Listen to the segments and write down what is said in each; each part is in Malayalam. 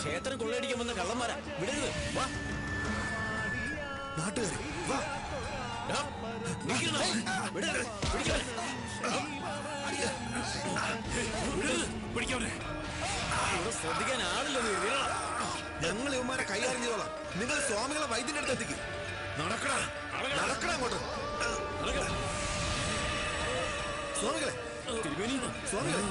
ക്ഷേത്രം കൊള്ളയടിക്കാൻ വന്ന കള്ളന്മാരാ വിടരുത് വാ നാട്ടുകാരെ വാ ഡാ, നിൽക്കണോ? വിടരുത്, പിടിക്കവനെ. വിടരുത്, പിടിക്കവനെ. ഇവിടെ ശ്രദ്ധിക്കാൻ ആളില്ല നീ വീഴണം. ഞങ്ങൾ ഇവന്മാരെ കൈകാര്യം ചെയ്തോളാം നിങ്ങൾ സ്വാമികളെ വൈദ്യന്റെ അടുത്ത് എത്തിക്കും നടക്കടാ നടക്കടാ അങ്ങോട്ട് നടക്കണം. സ്വാമികളെ തിരുമേനി സ്വാമികളെ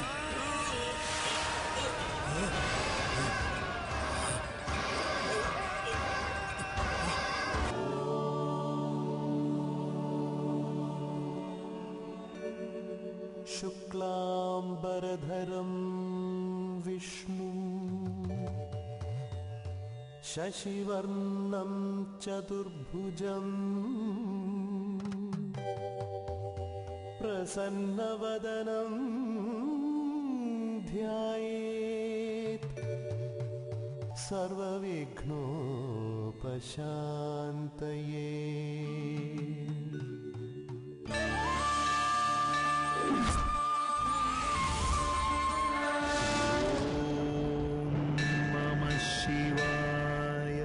शुक्लाम्बरधरं विष्णु शशिवर्णं चतुर्भुजम् प्रसन्नवदनं ध्यायेत् सर्वविघ्नोपशान्तये नमः शिवाय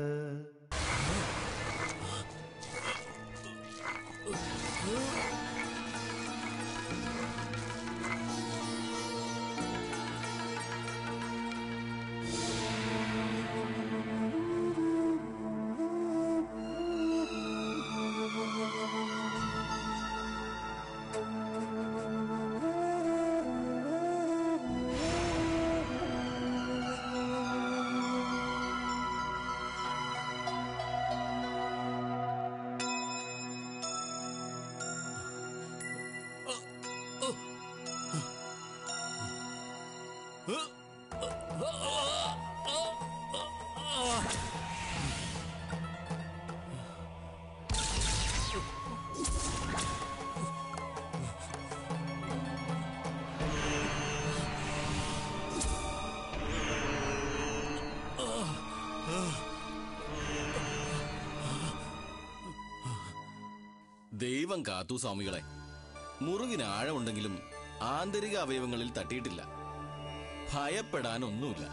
ദൈവം കാത്തു സ്വാമികളെ മുറിവിന് ആഴമുണ്ടെങ്കിലും ആന്തരിക അവയവങ്ങളിൽ തട്ടിയിട്ടില്ല ഭയപ്പെടാനൊന്നുമില്ല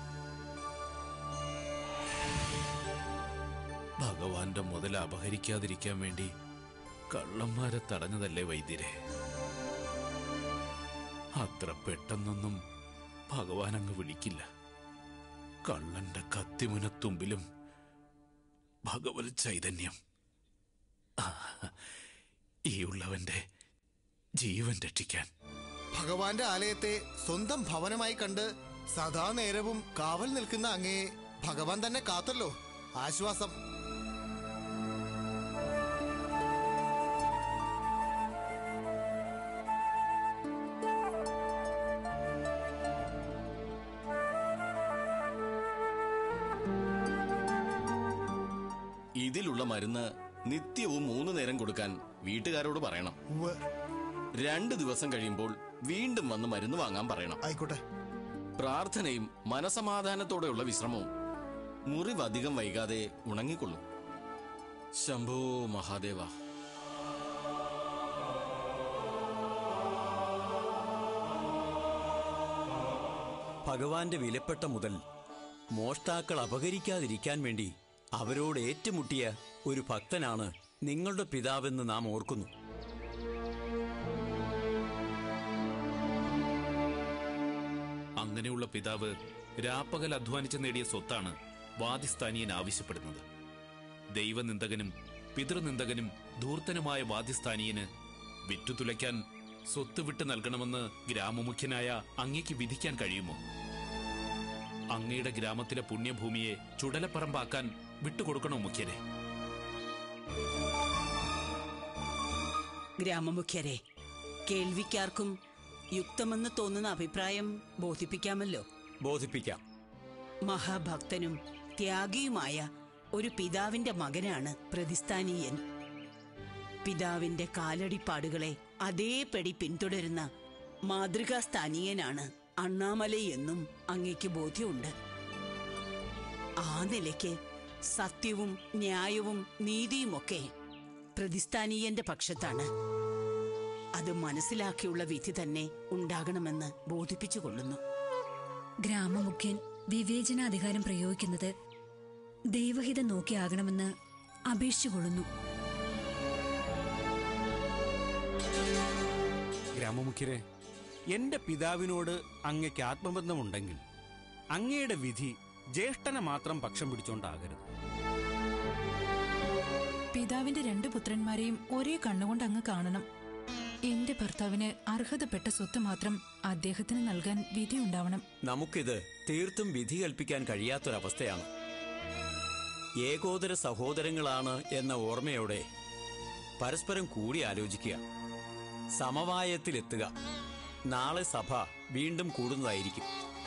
ഭഗവാന്റെ മുതൽ അപഹരിക്കാതിരിക്കാൻ വേണ്ടി കള്ളന്മാരെ തടഞ്ഞതല്ലേ വൈദ്യരെ അത്ര പെട്ടെന്നൊന്നും ഭഗവാൻ അങ്ങ് വിളിക്കില്ല കള്ളന്റെ കത്തിമുനത്തുമ്പിലും ഭഗവത് ചൈതന്യം ആ, ഈ ഉള്ളവന്റെ ജീവൻ രക്ഷിക്കാൻ ഭഗവാന്റെ ആലയത്തെ സ്വന്തം ഭവനമായി കണ്ട് സദാ നേരവും കാവൽ നിൽക്കുന്ന അങ്ങയെ ഭഗവാൻ തന്നെ കാത്തല്ലോ ആശ്വാസം ഇതിലുള്ള മരുന്ന് നിത്യവും മൂന്ന് നേരം കൊടുക്കാൻ വീട്ടുകാരോട് പറയണം ഉവ്വ്. രണ്ട് ദിവസം കഴിയുമ്പോൾ വീണ്ടും വന്ന് മരുന്ന് വാങ്ങാൻ പറയണം ആയിക്കോട്ടെ പ്രാർത്ഥനയും മനസമാധാനത്തോടെയുള്ള വിശ്രമവും മുറിവ് അധികം വൈകാതെ ഉണങ്ങിക്കൊള്ളും ശംഭോ മഹാദേവ ഭഗവാന്റെ വിലപ്പെട്ട മുതൽ മോഷ്ടാക്കൾ അപഹരിക്കാതിരിക്കാൻ വേണ്ടി അവരോട് ഏറ്റുമുട്ടിയ ഒരു ഭക്തനാണ് നിങ്ങളുടെ പിതാവെന്ന് നാം ഓർക്കുന്നു അങ്ങനെയുള്ള പിതാവ് രാപ്പകൽ അധ്വാനിച്ച് നേടിയ സ്വത്താണ് വാദിസ്ഥാനീയൻ ആവശ്യപ്പെടുന്നത് ദൈവനിന്ദകനും പിതൃനിന്ദകനും ധൂർത്തനുമായ വാദിസ്ഥാനീയന് വിറ്റുതുലയ്ക്കാൻ സ്വത്ത് വിട്ട് നൽകണമെന്ന് ഗ്രാമമുഖ്യനായ അങ്ങയ്ക്ക് വിധിക്കാൻ കഴിയുമോ അങ്ങയുടെ ഗ്രാമത്തിലെ പുണ്യഭൂമിയെ ചുടലപ്പറമ്പാക്കാൻ വിട്ടുകൊടുക്കണോ മുഖ്യരെ ഗ്രാമമുഖ്യരെ കേൾവിക്കാർക്കും യുക്തമെന്ന് തോന്നുന്ന അഭിപ്രായം ബോധിപ്പിക്കാമല്ലോ ബോധിപ്പിക്കാം മഹാഭക്തനും ത്യാഗിയുമായ ഒരു പിതാവിന്റെ മകനാണ് പ്രതിസ്ഥാനീയൻ പിതാവിന്റെ കാലടിപ്പാടുകളെ അതേപടി പിന്തുടരുന്ന മാതൃകാസ്ഥാനീയനാണ് അണ്ണാമലൈ എന്നും അങ്ങയ്ക്ക് ബോധ്യമുണ്ട് ആ നിലയ്ക്ക് സത്യവും ന്യായവും നീതിയുമൊക്കെ പ്രതിസ്ഥാനീയന്റെ പക്ഷത്താണ് അത് മനസ്സിലാക്കിയുള്ള വിധി തന്നെ ഉണ്ടാകണമെന്ന് ബോധിപ്പിച്ചുകൊള്ളുന്നു ഗ്രാമമുഖ്യൻ വിവേചനാധികാരം പ്രയോഗിക്കുന്നത് ദൈവഹിതം നോക്കിയാകണമെന്ന് അപേക്ഷിച്ചുകൊള്ളുന്നു ഗ്രാമമുഖ്യരെ എന്റെ പിതാവിനോട് അങ്ങയ്ക്ക് ആത്മബന്ധമുണ്ടെങ്കിൽ അങ്ങയുടെ വിധി ജ്യേഷ്ഠനെ മാത്രം പക്ഷം പിടിച്ചോണ്ടാകരുത് പിതാവിന്റെ രണ്ട് പുത്രന്മാരെയും ഒരേ കണ്ണുകൊണ്ട് അങ്ങ് കാണണം എന്റെ ഭർത്താവിന് അർഹതപ്പെട്ട സ്വത്ത് മാത്രം അദ്ദേഹത്തിന് നൽകാൻ വിധിയുണ്ടാവണം നമുക്കിത് തീർത്തും വിധി കൽപ്പിക്കാൻ കഴിയാത്തൊരവസ്ഥയാണ് ഏകോദര സഹോദരങ്ങളാണ് എന്ന ഓർമ്മയോടെ പരസ്പരം കൂടി ആലോചിക്കുക സമവായത്തിലെത്തുക നാളെ സഭ വീണ്ടും കൂടുന്നതായിരിക്കും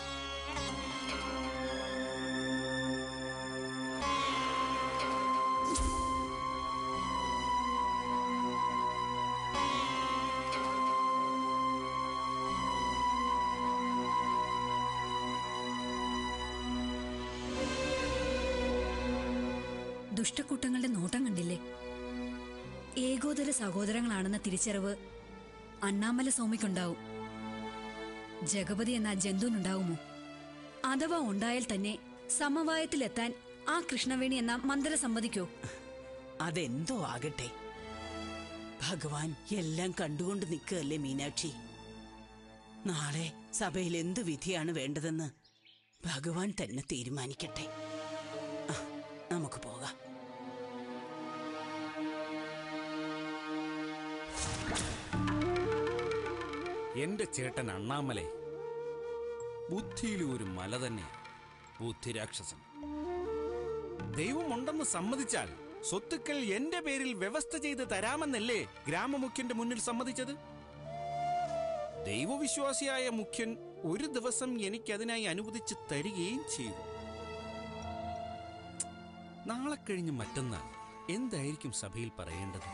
ദുഷ്ടക്കൂട്ടങ്ങളുടെ നോട്ടം കണ്ടില്ലേ ഏകോദര സഹോദരങ്ങളാണെന്ന തിരിച്ചറിവ് അണ്ണാമല സ്വാമിക്കുണ്ടാവും ജഗപതി എന്ന ജന്തുവിനുണ്ടാവുമോ അഥവാ ഉണ്ടായാൽ തന്നെ സമവായത്തിലെത്താൻ ആ കൃഷ്ണവേണി എന്ന മന്ദര സമ്മതിക്കോ അതെന്തോ ആകട്ടെ ഭഗവാൻ എല്ലാം കണ്ടുകൊണ്ട് നിൽക്കുകയല്ലേ മീനാക്ഷി നാളെ സഭയിൽ എന്തു വിധിയാണ് വേണ്ടതെന്ന് ഭഗവാൻ തന്നെ തീരുമാനിക്കട്ടെ ആ, നമുക്ക് പോകാം എന്റെ ചേട്ടൻ അണ്ണാമലെ ബുദ്ധിയിലും ഒരു മല തന്നെ ബുദ്ധിരാക്ഷസൻ ദൈവമുണ്ടെന്ന് സമ്മതിച്ചാൽ സ്വത്തുക്കൾ എന്റെ പേരിൽ വ്യവസ്ഥ ചെയ്ത് തരാമെന്നല്ലേ ഗ്രാമമുഖ്യന്റെ മുന്നിൽ സമ്മതിച്ചത് ദൈവവിശ്വാസിയായ മുഖ്യൻ ഒരു ദിവസം എനിക്കതിനായി അനുവദിച്ച് തരികയും ചെയ്തു നാളെ കഴിഞ്ഞ് മറ്റന്നാൾ എന്തായിരിക്കും സഭയിൽ പറയേണ്ടത്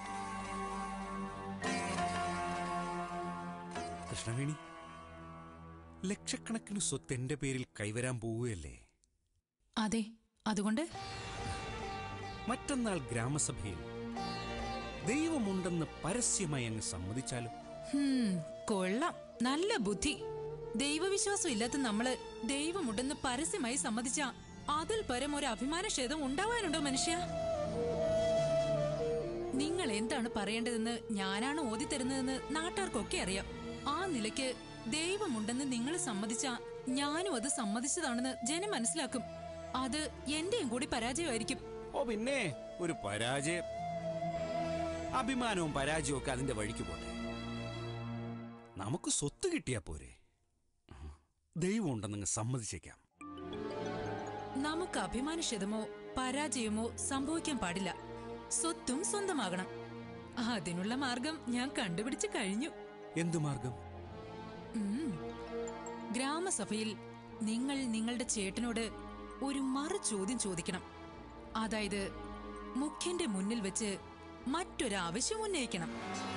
കൃഷ്ണവേണി ലക്ഷക്കണക്കിന് സ്വത്ത് എന്റെ പേരിൽ കൈവരാൻ പോവുകയല്ലേ അതെ അതുകൊണ്ട് മറ്റന്നാൾ ഗ്രാമസഭയിൽ ദൈവമുണ്ടെന്ന് പരസ്യമായി അങ്ങ് സമ്മതിച്ചാലും ഹും, കൊള്ളാം നല്ല ബുദ്ധി ദൈവവിശ്വാസം ഇല്ലാത്ത നമ്മള് ദൈവമുണ്ടെന്ന് പരസ്യമായി സമ്മതിച്ച അതിൽ പരം ഒരു അഭിമാനക്ഷേതം ഉണ്ടാവാനുണ്ടോ മനുഷ്യ നിങ്ങൾ എന്താണ് പറയേണ്ടതെന്ന് ഞാനാണ് ഓതി തരുന്നതെന്ന് നാട്ടാർക്കൊക്കെ അറിയാം ആ നിലയ്ക്ക് ദൈവമുണ്ടെന്ന് നിങ്ങൾ സമ്മതിച്ച ഞാനും അത് സമ്മതിച്ചതാണെന്ന് ജനം മനസ്സിലാക്കും അത് എന്റെയും കൂടി പരാജയമായിരിക്കും ഓ പിന്നെ ഒരു പരാജയം അഭിമാനവും പരാജയവും ഒക്കെ അതിന്റെ വഴിക്ക് പോട്ടെ നമുക്ക് സ്വത്ത് കിട്ടിയാ പോരെ ദൈവം ഉണ്ടെന്നങ്ങ് സമ്മതിച്ചേക്കാം നമുക്ക് അഭിമാനക്ഷതമോ പരാജയമോ സംഭവിക്കാൻ പാടില്ല സ്വത്തും സ്വന്തമാകണം അതിനുള്ള മാർഗം ഞാൻ കണ്ടുപിടിച്ചു കഴിഞ്ഞു എന്തു മാർഗം ഉം. ഗ്രാമസഭയിൽ നിങ്ങൾ നിങ്ങളുടെ ചേട്ടനോട് ഒരു മറു ചോദ്യം ചോദിക്കണം അതായത് മുഖ്യന്റെ മുന്നിൽ വെച്ച് മറ്റൊരാവശ്യം ഉന്നയിക്കണം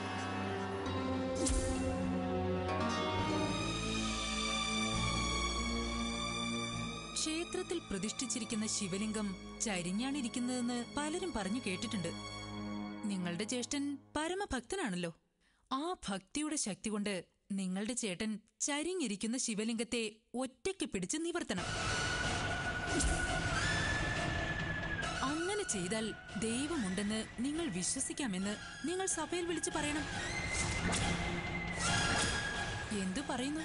ക്ഷേത്രത്തിൽ പ്രതിഷ്ഠിച്ചിരിക്കുന്ന ശിവലിംഗം ചരിഞ്ഞാണിരിക്കുന്നതെന്ന് പലരും പറഞ്ഞു കേട്ടിട്ടുണ്ട് നിങ്ങളുടെ ജ്യേഷ്ഠൻ പരമഭക്തനാണല്ലോ ആ ഭക്തിയുടെ ശക്തി കൊണ്ട് നിങ്ങളുടെ ചേട്ടൻ ചരിഞ്ഞിരിക്കുന്ന ശിവലിംഗത്തെ ഒറ്റയ്ക്ക് പിടിച്ച് നിവർത്തണം അങ്ങനെ ചെയ്താൽ ദൈവമുണ്ടെന്ന് നിങ്ങൾ വിശ്വസിക്കാമെന്ന് നിങ്ങൾ സഭയിൽ വിളിച്ചു പറയണം എന്തു പറയുന്നു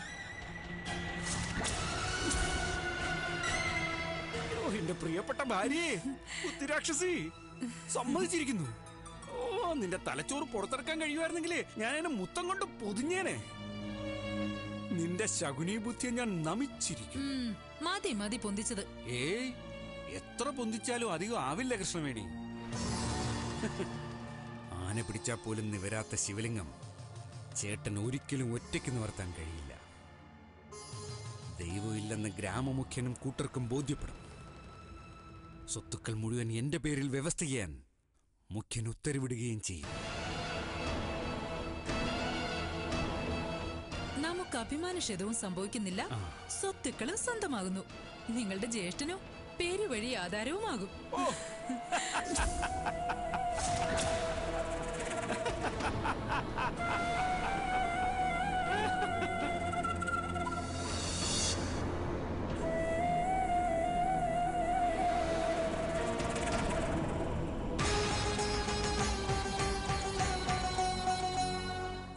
ഓ എന്റെ പ്രിയപ്പെട്ട ഭാര്യയെ ബുദ്ധിരാക്ഷസി സമ്മതിച്ചിരിക്കുന്നു ഓ നിന്റെ തലച്ചോറ് പുറത്തെടുക്കാൻ കഴിയുമായിരുന്നെങ്കിലേ ഞാൻ എന്നെ മുത്തം കൊണ്ട് പൊതിഞ്ഞേനെ നിന്റെ ശകുനി ബുദ്ധിയെ ഞാൻ നമിച്ചിരിക്കും ഉം, മതി മതി പൊന്തിച്ചത് ഏയ് എത്ര പൊന്തിച്ചാലും അധികം ആവില്ല കൃഷ്ണവേണി ആന പിടിച്ചാൽ പോലും നിവരാത്ത ശിവലിംഗം ചേട്ടൻ ഒരിക്കലും ഒറ്റയ്ക്ക് നിവർത്താൻ കഴിയില്ല ദൈവമില്ലെന്ന് ഗ്രാമമുഖ്യനും കൂട്ടർക്കും ബോധ്യപ്പെടും സ്വത്തുക്കൾ മുഴുവൻ എന്റെ പേരിൽ വ്യവസ്ഥ ചെയ്യാൻ മുഖ്യൻ ഉത്തരവിടുകയും ചെയ്യും നമുക്ക് അഭിമാനക്ഷതവും സംഭവിക്കുന്നില്ല സ്വത്തുക്കളും സ്വന്തമാകുന്നു നിങ്ങളുടെ ജ്യേഷ്ഠനോ പേര് വഴി ആധാരവുമാകും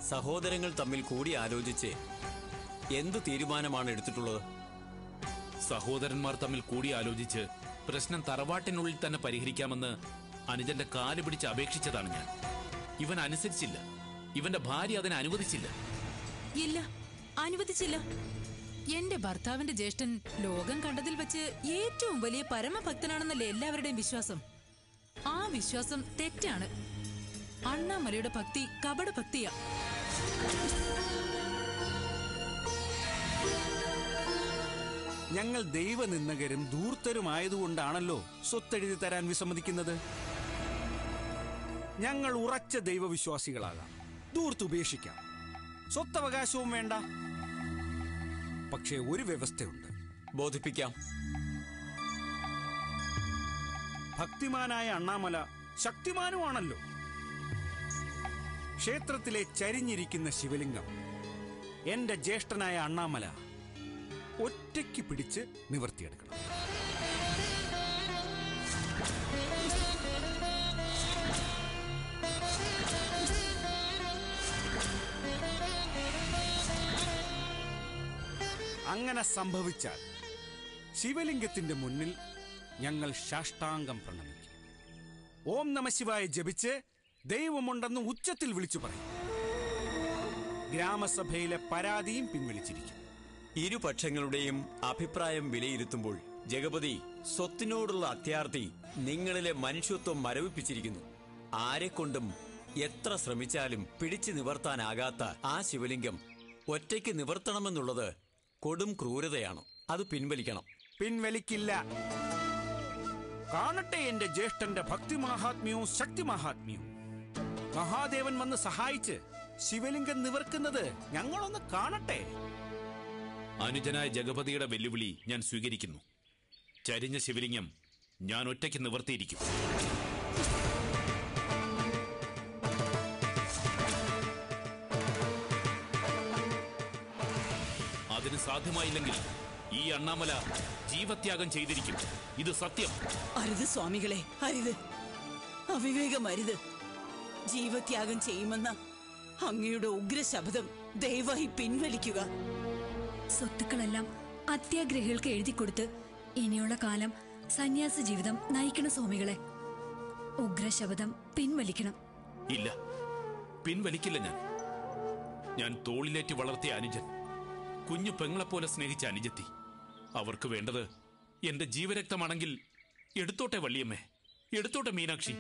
സഹോദരങ്ങൾ തമ്മിൽ കൂടി ആലോചിച്ച് എന്ത് തീരുമാനമാണ് എടുത്തിട്ടുള്ളത് സഹോദരന്മാർ തമ്മിൽ കൂടി ആലോചിച്ച് പ്രശ്നം തറവാട്ടിനുള്ളിൽ തന്നെ പരിഹരിക്കാമെന്ന് അനുജന്റെ കാല് പിടിച്ച് അപേക്ഷിച്ചതാണ് ഞാൻ ഇവൻ അനുസരിച്ചില്ല ഇവന്റെ ഭാര്യ അതിനെ അനുവദിച്ചില്ല ഇല്ല അനുവദിച്ചില്ല എന്റെ ഭർത്താവിന്റെ ജ്യേഷ്ഠൻ ലോകം കണ്ടതിൽ വെച്ച് ഏറ്റവും വലിയ പരമഭക്തനാണെന്നല്ലേ എല്ലാവരുടെയും വിശ്വാസം ആ വിശ്വാസം തെറ്റാണ് അണ്ണാമലയുടെ ഭക്തി കപട ഭക്തിയാ ഞങ്ങൾ ദൈവനിന്ദകരും ധൂർത്തരുമായതുകൊണ്ടാണല്ലോ സ്വത്തെഴുതി തരാൻ വിസമ്മതിക്കുന്നത് ഞങ്ങൾ ഉറച്ച ദൈവവിശ്വാസികളാകാം ധൂർത്ത് ഉപേക്ഷിക്കാം സ്വത്തവകാശവും വേണ്ട പക്ഷേ ഒരു വ്യവസ്ഥയുണ്ട് ബോധിപ്പിക്കാം ഭക്തിമാനായ അണ്ണാമല ശക്തിമാനുമാണല്ലോ ക്ഷേത്രത്തിലെ ചരിഞ്ഞിരിക്കുന്ന ശിവലിംഗം എന്റെ ജ്യേഷ്ഠനായ അണ്ണാമല ഒറ്റയ്ക്ക് പിടിച്ച് നിവർത്തിയെടുക്കണം അങ്ങനെ സംഭവിച്ചാൽ ശിവലിംഗത്തിന്റെ മുന്നിൽ ഞങ്ങൾ സാഷ്ടാംഗം പ്രണമിക്കും ഓം നമശിവായ ജപിച്ച് ദൈവമുണ്ടെന്ന് ഉച്ചത്തിൽ വിളിച്ചു പറയും ഗ്രാമസഭയിലെ പരാതിയും പിൻവലിച്ചിരിക്കും ഇരുപക്ഷങ്ങളുടെയും അഭിപ്രായം വിലയിരുത്തുമ്പോൾ ജഗപതി സ്വത്തിനോടുള്ള അത്യാർത്തി നിങ്ങളിലെ മനുഷ്യത്വം മരവിപ്പിച്ചിരിക്കുന്നു ആരെക്കൊണ്ടും എത്ര ശ്രമിച്ചാലും പിടിച്ചു നിവർത്താനാകാത്ത ആ ശിവലിംഗം ഒറ്റയ്ക്ക് നിവർത്തണമെന്നുള്ളത് കൊടും ക്രൂരതയാണ് അത് പിൻവലിക്കണം പിൻവലിക്കില്ല കാണട്ടെ എന്റെ ജ്യേഷ്ഠന്റെ ഭക്തി മഹാത്മ്യവും ശക്തി മഹാത്മ്യവും മഹാദേവൻ വന്ന് സഹായിച്ച് ശിവലിംഗം നിവർക്കുന്നത് ഞങ്ങളൊന്ന് കാണട്ടെ അനുജനായ ജഗപതിയുടെ വെല്ലുവിളി ഞാൻ സ്വീകരിക്കുന്നു ചരിഞ്ഞ ശിവലിംഗം ഞാൻ ഒറ്റയ്ക്ക് നിവർത്തിയിരിക്കും അതിന് സാധ്യമായില്ലെങ്കിൽ ഈ അണ്ണാമല ജീവത്യാഗം ചെയ്തിരിക്കും ഇത് സത്യം അരുത് സ്വാമികളെ അരുത് അവിവേകം അരുത് ജീവത്യാഗം ചെയ്യുമെന്ന അങ്ങയുടെ ഉഗ്രശബ്ദം ദയവായി പിൻവലിക്കുക സ്വത്തുക്കളെല്ലാം അത്യാഗ്രഹികൾക്ക് എഴുതി കൊടുത്ത് ഇനിയുള്ള കാലം സന്യാസ ജീവിതം നയിക്കണം സ്വാമികളെ ഉഗ്രശബ്ദം പിൻവലിക്കണം ഇല്ല പിൻവലിക്കില്ല ഞാൻ ഞാൻ തോളിലേറ്റ് വളർത്തിയ അനുജൻ കുഞ്ഞു പെങ്ങളെപ്പോലെ സ്നേഹിച്ച അനുജത്തി അവർക്ക് വേണ്ടത് എന്റെ ജീവരക്തമാണെങ്കിൽ എടുത്തോട്ടെ വള്ളിയമ്മേ എടുത്തോട്ടെ മീനാക്ഷി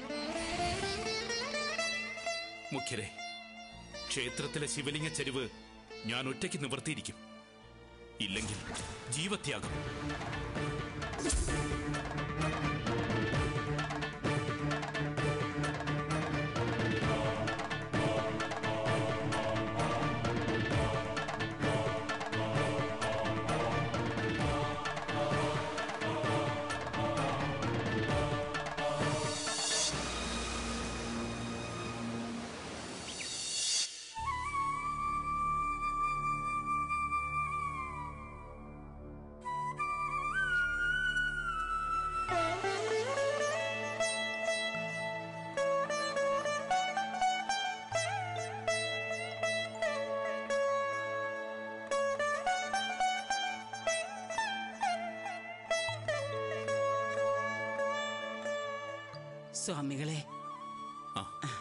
മുഖ്യരെ ക്ഷേത്രത്തിലെ ശിവലിംഗ ചരിവ് ഞാൻ ഒറ്റയ്ക്ക് നിവർത്തിയിരിക്കും ഇല്ലെങ്കിൽ ജീവത്യാഗം സ്വാമികളെ ആ.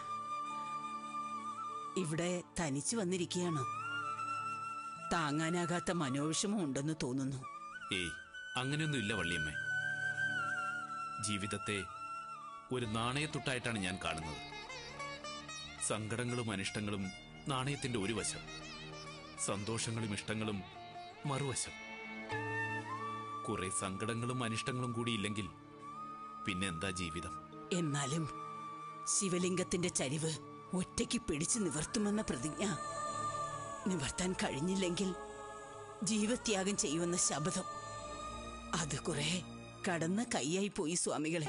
ഇവിടെ തനിച്ചു വന്നിരിക്കുകയാണോ താങ്ങാനാകാത്ത മനോവിഷമം ഉണ്ടെന്ന് തോന്നുന്നു ഏയ് അങ്ങനെയൊന്നും ഇല്ല വള്ളിയമ്മേ ജീവിതത്തെ ഒരു നാണയത്തുട്ടായിട്ടാണ് ഞാൻ കാണുന്നത് സങ്കടങ്ങളും അനിഷ്ടങ്ങളും നാണയത്തിന്റെ ഒരു വശം സന്തോഷങ്ങളും ഇഷ്ടങ്ങളും മറുവശം കുറെ സങ്കടങ്ങളും അനിഷ്ടങ്ങളും കൂടി ഇല്ലെങ്കിൽ പിന്നെ എന്താ ജീവിതം എന്നാലും ശിവലിംഗത്തിന്റെ ചരിവ് ഒറ്റയ്ക്ക് പിടിച്ചു നിവർത്തുമെന്ന പ്രതിജ്ഞ നിവർത്താൻ കഴിഞ്ഞില്ലെങ്കിൽ ജീവത്യാഗം ചെയ്യുമെന്ന ശപഥം അത് കുറെ കടന്ന കൈയായി പോയി സ്വാമികളെ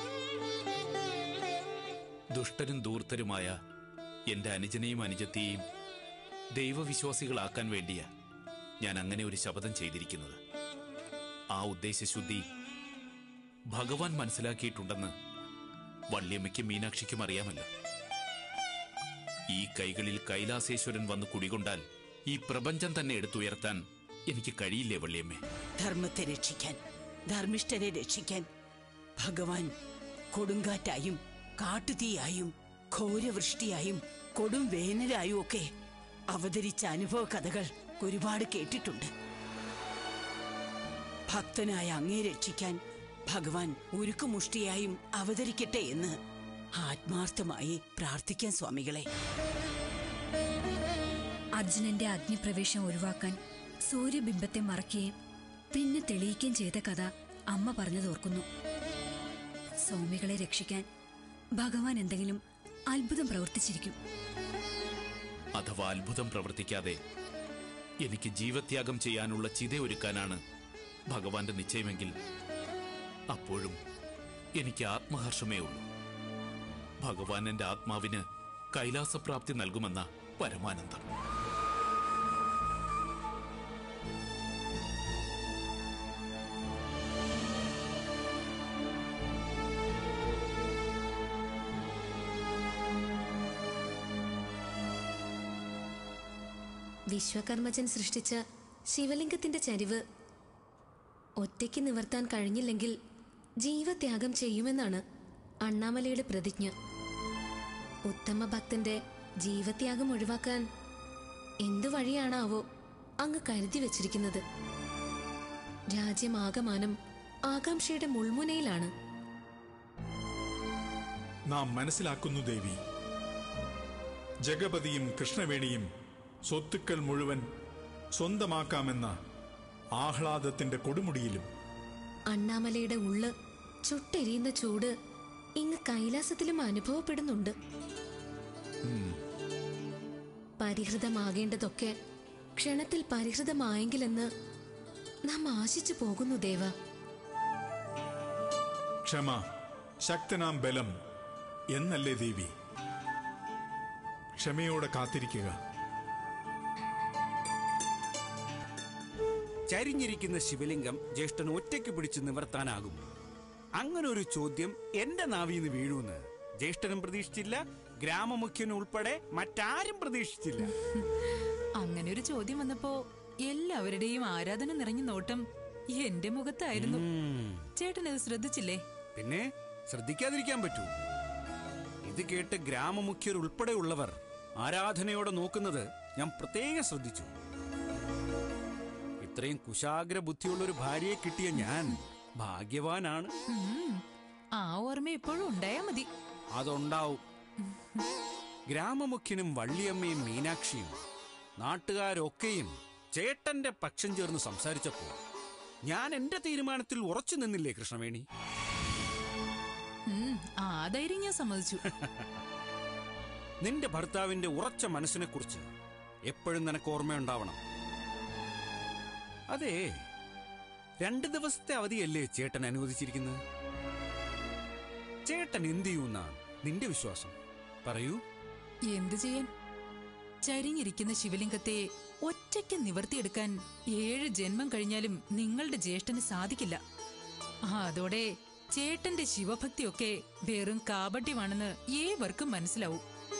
ദുഷ്ടരും ദൂർത്തരുമായ എന്റെ അനുജനെയും അനുജത്തെയും ദൈവവിശ്വാസികളാക്കാൻ വേണ്ടിയാ ഞാൻ അങ്ങനെ ഒരു ശപഥം ചെയ്തിരിക്കുന്നത് ആ ഉദ്ദേശശുദ്ധി ഭഗവാൻ മനസ്സിലാക്കിയിട്ടുണ്ടെന്ന് വള്ളിയമ്മയ്ക്കും മീനാക്ഷിക്കും അറിയാമല്ലോ ഈ കൈകളിൽ കൈലാസേശ്വരൻ വന്ന് കുടികൊണ്ടാൽ ഈ പ്രപഞ്ചം തന്നെ എടുത്തുയർത്താൻ എനിക്ക് കഴിയില്ലേ വള്ളിയമ്മേ ധർമ്മത്തെ രക്ഷിക്കാൻ ധർമ്മിഷ്ഠരെ രക്ഷിക്കാൻ ഭഗവാൻ കൊടുങ്കാറ്റായും കാട്ടുതീയായും ഘോരവൃഷ്ടിയായും കൊടും വേനലായും ഒക്കെ അവതരിച്ച അനുഭവ കഥകൾ ഒരുപാട് കേട്ടിട്ടുണ്ട് ഭക്തനായ അങ്ങേ രക്ഷിക്കാൻ ഭഗവാൻ ഉരുക്കുമുഷ്ടിയായും അവതരിക്കട്ടെ എന്ന് ആത്മാർത്ഥമായി പ്രാർത്ഥിക്കാൻ സ്വാമികളെ അർജുനന്റെ അഗ്നിപ്രവേശം ഒഴിവാക്കാൻ സൂര്യബിംബത്തെ മറയ്ക്കുകയും പിന്നെ തെളിയിക്കുകയും ചെയ്ത കഥ അമ്മ പറഞ്ഞതോർക്കുന്നു സ്വാമികളെ രക്ഷിക്കാൻ ഭഗവാൻ എന്തെങ്കിലും അത്ഭുതം പ്രവർത്തിച്ചിരിക്കും അഥവാ അത്ഭുതം പ്രവർത്തിക്കാതെ എനിക്ക് ജീവത്യാഗം ചെയ്യാനുള്ള ചിതയൊരുക്കാനാണ് ഭഗവാന്റെ നിശ്ചയമെങ്കിൽ അപ്പോഴും എനിക്ക് ആത്മഹർഷമേ ഉള്ളൂ ഭഗവാൻ എന്റെ ആത്മാവിന് കൈലാസപ്രാപ്തി നൽകുമെന്ന പരമാനന്ദം വിശ്വകർമ്മജൻ സൃഷ്ടിച്ച ശിവലിംഗത്തിന്റെ ചരിവ് ഒറ്റയ്ക്ക് നിവർത്താൻ കഴിഞ്ഞില്ലെങ്കിൽ ജീവത്യാഗം ചെയ്യുമെന്നാണ് അണ്ണാമലയുടെ പ്രതിജ്ഞ ഉത്തമ ഭക്തന്റെ ജീവത്യാഗം ഒഴിവാക്കാൻ എന്തു വഴിയാണാവോ അങ്ങ് കരുതി വച്ചിരിക്കുന്നത് രാജ്യമാകമാനം ആകാംക്ഷയുടെ മുൾമുനയിലാണ് നാം മനസ്സിലാക്കുന്നു ദേവി ജഗപതിയും കൃഷ്ണവേണിയും സ്വത്തുക്കൾ മുഴുവൻ സ്വന്തമാക്കാമെന്ന ആഹ്ലാദത്തിന്റെ കൊടുമുടിയിലും അണ്ണാമലയുടെ ഉള്ള് ചുട്ടെരിയുന്ന ചൂട് ഇങ്ങ് കൈലാസത്തിലും അനുഭവപ്പെടുന്നുണ്ട് പരിഹൃതമാകേണ്ടതൊക്കെ ക്ഷണത്തിൽ പരിഹൃതമായെങ്കിലെന്ന് നാം ആശിച്ചു പോകുന്നു ദേവ ക്ഷമ ശക്തനാം ബലം എന്നല്ലേ ദേവി ക്ഷമയോടെ കാത്തിരിക്കുക ചരിഞ്ഞിരിക്കുന്ന ശിവലിംഗം ജ്യേഷ്ഠൻ ഒറ്റയ്ക്ക് പിടിച്ച് നിവർത്താനാകും അങ്ങനെ ഒരു ചോദ്യം എന്റെ നാവിന്ന് വീഴുമെന്ന് ജ്യേഷ്ഠനും പ്രതീക്ഷിച്ചില്ല ഗ്രാമമുഖ്യൻ ഉൾപ്പെടെ മറ്റാരും പ്രതീക്ഷിച്ചില്ല അങ്ങനെ ഒരു ചോദ്യം വന്നപ്പോ എല്ലാവരുടെയും ആരാധന നിറഞ്ഞ നോട്ടം എന്റെ മുഖത്തായിരുന്നു ചേട്ടൻ ഇത് ശ്രദ്ധിച്ചില്ലേ പിന്നെ ശ്രദ്ധിക്കാതിരിക്കാൻ പറ്റൂ ഇത് കേട്ട് ഗ്രാമമുഖ്യർ ഉൾപ്പെടെയുള്ളവർ ആരാധനയോടെ നോക്കുന്നത് ഞാൻ പ്രത്യേകം ശ്രദ്ധിച്ചു ഇത്രയും കുശാഗ്ര ബുദ്ധിയുള്ള ഒരു ഭാര്യയെ കിട്ടിയ ഞാൻ ഭാഗ്യവാനാണ് ഉം, ആ ഓർമ്മ ഇപ്പോഴും ഉണ്ടായാ മതി അതുണ്ടാവും ഗ്രാമമുഖ്യനും വള്ളിയമ്മയും മീനാക്ഷിയും നാട്ടുകാരൊക്കെയും ചേട്ടന്റെ പക്ഷം ചേർന്ന് സംസാരിച്ചപ്പോൾ ഞാൻ എന്റെ തീരുമാനത്തിൽ ഉറച്ചു നിന്നില്ലേ കൃഷ്ണവേണി ഉം, ആ ധൈര്യം ഞാൻ സമ്മതിച്ചു നിന്റെ ഭർത്താവിന്റെ ഉറച്ച മനസ്സിനെ കുറിച്ച് എപ്പോഴും നിനക്ക് ഓർമ്മയുണ്ടാവണം അതെ രണ്ട് ദിവസത്തെ അവധിയല്ലേ ചേട്ടൻ അനുവദിച്ചിരിക്കുന്നത് ചേട്ടൻ എന്ത് ചെയ്യുമെന്നാണ് നിന്റെ വിശ്വാസം പറയൂ എന്തു ചെയ്യാൻ ചരിഞ്ഞിരിക്കുന്ന ശിവലിംഗത്തെ ഒറ്റയ്ക്ക് നിവർത്തിയെടുക്കാൻ ഏഴ് ജന്മം കഴിഞ്ഞാലും നിങ്ങളുടെ ജ്യേഷ്ഠന് സാധിക്കില്ല ആ, അതോടെ ചേട്ടന്റെ ശിവഭക്തിയൊക്കെ വെറും കാപട്യമാണെന്ന് ഏവർക്കും മനസ്സിലാവും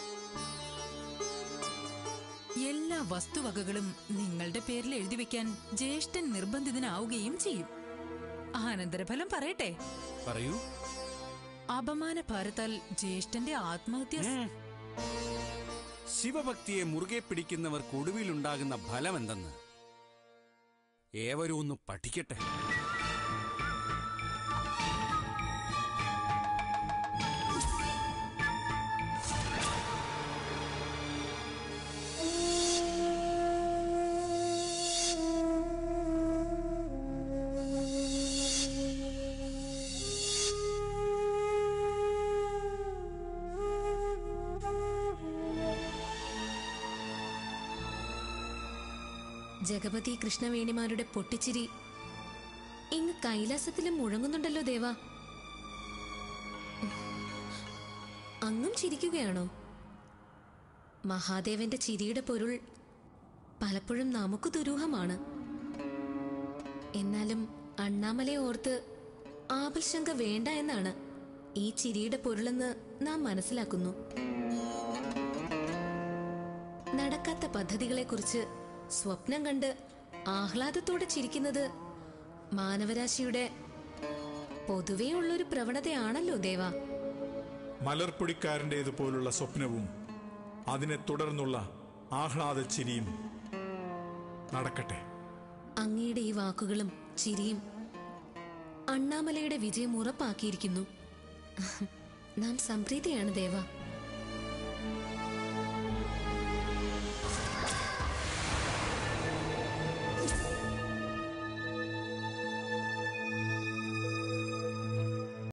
എല്ലാ വസ്തുവകകളും നിങ്ങളുടെ പേരിൽ എഴുതി വെക്കാൻ ജ്യേഷ്ഠൻ നിർബന്ധിതനാവുകയും ചെയ്യും അനന്തരഫലം പറയട്ടെ പറയൂ അപമാന ഭാരത്താൽ ജ്യേഷ്ഠന്റെ ആത്മഹത്യ ഉം. ശിവഭക്തിയെ മുറുകെ പിടിക്കുന്നവർക്ക് ഒടുവിലുണ്ടാകുന്ന ഫലം എന്തെന്ന് ഏവരും ഒന്ന് പഠിക്കട്ടെ ജഗപതി കൃഷ്ണവേണിമാരുടെ പൊട്ടിച്ചിരി ഇങ്ങ് കൈലാസത്തിലും മുഴങ്ങുന്നുണ്ടല്ലോ ദേവ അങ്ങും ചിരിക്കുകയാണോ മഹാദേവന്റെ ചിരിയുടെ പൊരുൾ പലപ്പോഴും നമുക്ക് ദുരൂഹമാണ് എന്നാലും അണ്ണാമലയെ ഓർത്ത് ആപൽശങ്ക വേണ്ട എന്നാണ് ഈ ചിരിയുടെ പൊരുളെന്ന് നാം മനസ്സിലാക്കുന്നു നടക്കാത്ത പദ്ധതികളെക്കുറിച്ച് സ്വപ്നം കണ്ട് ആഹ്ലാദത്തോടെ ചിരിക്കുന്നത് മാനവരാശിയുടെ പൊതുവേ ഉള്ളൊരു പ്രവണതയാണല്ലോ ദേവ മലർപ്പൊടിക്കാരൻ്റേതുപോലുള്ള സ്വപ്നവും അതിനെ തുടർന്നുള്ള ആഹ്ലാദച്ചിരിയും നടക്കട്ടെ അങ്ങയുടെ ഈ വാക്കുകളും ചിരിയും അണ്ണാമലയുടെ വിജയം ഉറപ്പാക്കിയിരിക്കുന്നു നാം സംപ്രീതിയാണ് ദേവ